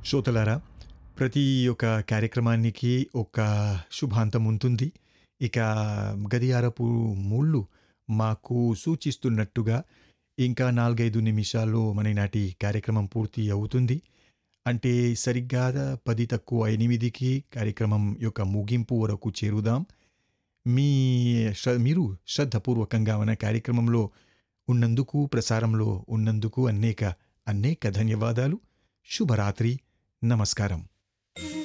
శ్రోతలారా ప్రతి ఒక్క కార్యక్రమానికి ఒక శుభాంతం ఉంటుంది ఇక గడియారపు మూళ్ళు మాకు సూచిస్తున్నట్టుగా ఇంకా నాలుగైదు నిమిషాల్లో మన నాటి కార్యక్రమం పూర్తి అవుతుంది అంటే సరిగ్గా పది తక్కువ ఎనిమిదికి కార్యక్రమం యొక్క ముగింపు వరకు చేరుదాం మీ శ్ర మీరు శ్రద్ధపూర్వకంగా మన కార్యక్రమంలో ఉన్నందుకు ప్రసారంలో ఉన్నందుకు అనేక అనేక ధన్యవాదాలు శుభరాత్రి నమస్కారం